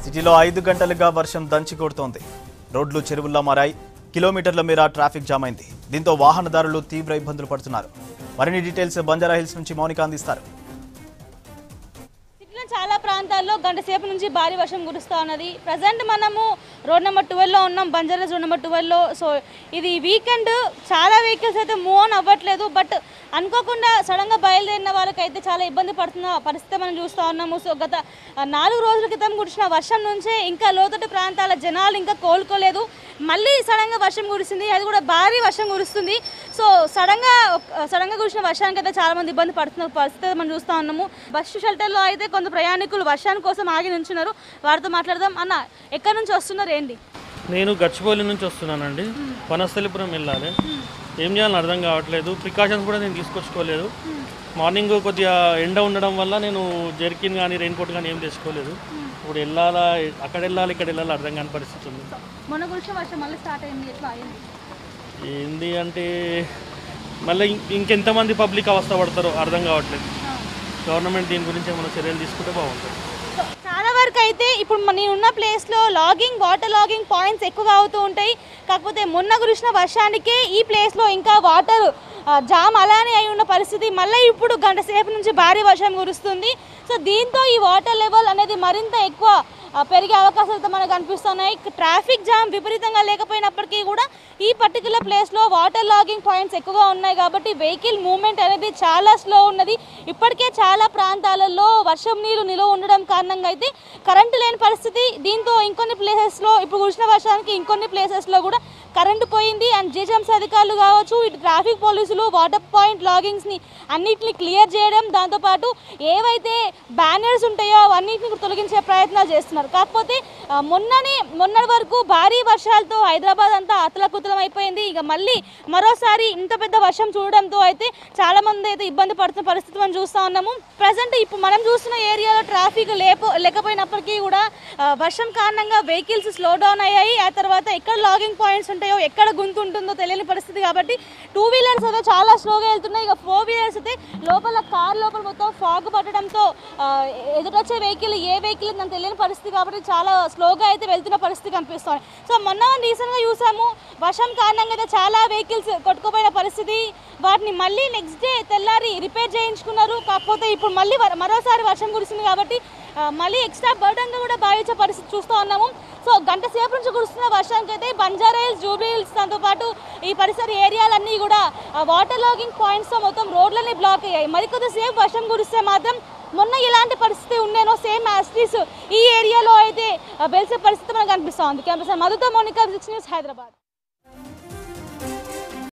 సిటీలో ఐదు గంటలుగా వర్షం దంచి కొడుతోంది రోడ్లు చెరువుల్లా మారాయి కిలోమీటర్ల మేర ట్రాఫిక్ జామ్ అయింది దీంతో వాహనదారులు తీవ్ర ఇబ్బందులు పడుతున్నారు మరిన్ని డీటెయిల్స్ బంజారా హిల్స్ నుంచి మౌనిక అందిస్తారు సిటీలో చాలా ప్రాంతాల్లో గంట సేపు నుంచి భారీ వర్షం కురుస్తూ ఉన్నది ప్రజెంట్ మనము రోడ్ నెంబర్ ట్వెల్వ్లో ఉన్నాం బంజారాస్ రోడ్ నెంబర్ ట్వెల్వ్లో సో ఇది వీకెండ్ చాలా వెహికల్స్ అయితే మూవ్ ఆన్ అవ్వట్లేదు బట్ అనుకోకుండా సడన్గా బయలుదేరిన వాళ్ళకైతే చాలా ఇబ్బంది పడుతున్న పరిస్థితి మనం చూస్తూ ఉన్నాము సో గత ఆ, నాలుగు రోజుల క్రితం కురిసిన వర్షం నుంచే ఇంకా లోతట్టు ప్రాంతాల జనాలు ఇంకా కోలుకోలేదు మళ్ళీ సడన్గా వర్షం కురిసింది అది కూడా భారీ వర్షం కురుస్తుంది సో సడన్గా సడన్గా కురిసిన వర్షానికి అయితే చాలా మంది ఇబ్బంది పడుతున్న పరిస్థితి మనం చూస్తూ ఉన్నాము బస్సు షెల్టర్లో అయితే కొంత ప్రయాణికులు వర్షాని కోసం ఆగి నుంచున్నారు వారితో మాట్లాడదాం అన్న ఎక్కడి నుంచి వస్తున్నారు ఏంటి నేను గచ్చిబౌలి నుంచి వస్తున్నానండి వనస్థలిపురం వెళ్ళాలి ఏం చేయాలని అర్థం కావట్లేదు ప్రికాషన్స్ కూడా నేను తీసుకొచ్చుకోలేదు మార్నింగ్ కొద్దిగా ఎండ ఉండడం వల్ల నేను జెర్కిన్ కానీ రెయిన్ కోట్ కానీ ఏం తెచ్చుకోలేదు ఇప్పుడు వెళ్ళాలా అక్కడ వెళ్ళాలి ఇక్కడ వెళ్ళాలి అర్థం కాని పరిస్థితి ఉంది మొన్న కురిసిన వర్షం మళ్ళీ స్టార్ట్ అయింది ఎట్లా అయింది ఏంది అంటే మళ్ళీ ఇం- ఇంకెంతమంది పబ్లిక్ అవస్థ పడతారో అర్థం కావట్లేదు గవర్నమెంట్ దీని గురించి ఏమైనా చర్యలు తీసుకుంటే బాగుంటుంది సో చాలా వరకు అయితే ఇప్పుడు మన- నేను ఉన్న ప్లేస్లో లాగింగ్ వాటర్ లాగింగ్ పాయింట్స్ ఎక్కువగా అవుతూ ఉంటాయి కాకపోతే మొన్న కురిసిన వర్షానికే ఈ ప్లేస్లో ఇంకా వాటర్ జామ్ అలానే అయి ఉన్న పరిస్థితి మళ్ళీ ఇప్పుడు గంట సేపు నుంచి భారీ వర్షం కురుస్తుంది సో దీంతో ఈ వాటర్ లెవెల్ అనేది మరింత ఎక్కువ ఆ, పెరిగే అవకాశాలు అయితే మనకు కనిపిస్తున్నాయి ట్రాఫిక్ జామ్ విపరీతంగా లేకపోయినప్పటికీ కూడా ఈ పర్టికులర్ ప్లేస్లో వాటర్ లాగింగ్ పాయింట్స్ ఎక్కువగా ఉన్నాయి కాబట్టి వెహికల్ మూవ్మెంట్ అనేది చాలా స్లో ఉన్నది ఇప్పటికే చాలా ప్రాంతాలలో వర్షం నీరు నిలువ ఉండడం కారణంగా అయితే కరెంటు లేని పరిస్థితి దీంతో ఇంకొన్ని ప్లేసెస్లో ఇప్పుడు కురిసిన వర్షానికి ఇంకొన్ని ప్లేసెస్లో కూడా కరెంటు పోయింది అండ్ జీజంసీ అధికారులు కావచ్చు ఇటు ట్రాఫిక్ పోలీసులు వాటర్ పాయింట్ లాగింగ్స్ని అన్నిటిని క్లియర్ చేయడం దాంతోపాటు ఏవైతే బ్యానర్స్ ఉంటాయో అవన్నిటిని తొలగించే ప్రయత్నాలు చేస్తున్నారు కాకపోతే ఆ, మొన్ననే మొన్నటి వరకు భారీ వర్షాలతో హైదరాబాద్ అంతా అతలకుతలం అయిపోయింది ఇక మళ్ళీ మరోసారి ఇంత పెద్ద వర్షం చూడడంతో అయితే చాలా మంది అయితే ఇబ్బంది పడుతున్న పరిస్థితి మనం చూస్తూ ఉన్నాము ప్రజెంట్ ఇప్పుడు మనం చూస్తున్న ఏరియాలో ట్రాఫిక్ లేపో లేకపోయినప్పటికీ కూడా ఆ, వర్షం కారణంగా వెహికల్స్ స్లో డౌన్ అయ్యాయి ఆ తర్వాత ఎక్కడ లాగింగ్ పాయింట్స్ ఉంటాయో ఎక్కడ గుంత ఉంటుందో తెలియని పరిస్థితి కాబట్టి టూ వీలర్స్ అయితే చాలా స్లోగా వెళ్తున్నాయి ఇక ఫోర్ వీలర్స్ అయితే లోపల కార్ లోపల మొత్తం ఫాగ్ పట్టడంతో ఆ, ఎదుటొచ్చే వెహికల్ ఏ వెహికల్ నాకు తెలియని పరిస్థితి కాబట్టి చాలా స్లోగా అయితే వెళ్తున్న పరిస్థితి కనిపిస్తుంది సో మొన్న రీసెంట్గా చూసాము వర్షం కారణంగా అయితే చాలా వెహికల్స్ కొట్టుకుపోయిన పరిస్థితి వాటిని మళ్ళీ నెక్స్ట్ డే తెల్లారి రిపేర్ చేయించుకున్నారు కాకపోతే ఇప్పుడు మళ్ళీ వర- మరోసారి వర్షం కురిసింది కాబట్టి ఆ, మళ్ళీ ఎక్స్ట్రా బర్డన్గా కూడా భావించే పరిస్థితి చూస్తూ ఉన్నాము సో గంట సేపు నుంచి కురుస్తున్న వర్షానికి అయితే బంజారా హిల్స్ జూబ్లీ హిల్స్ దాంతోపాటు ఈ పరిసర ఏరియాలన్నీ కూడా వాటర్ లాగింగ్ పాయింట్స్తో మొత్తం రోడ్లన్నీ బ్లాక్ అయ్యాయి మరికొద్దిసేపు వర్షం కురిస్తే మాత్రం మొన్న ఇలాంటి పరిస్థితి ఉండేనో సేమ్ యాస్టీస్ ఈ ఏరియాలో అయితే ఆ, వెలిసే పరిస్థితి మనకు కనిపిస్తూ ఉంది కెమెరా మధుతో మోనికా సిక్స్ న్యూస్ హైదరాబాద్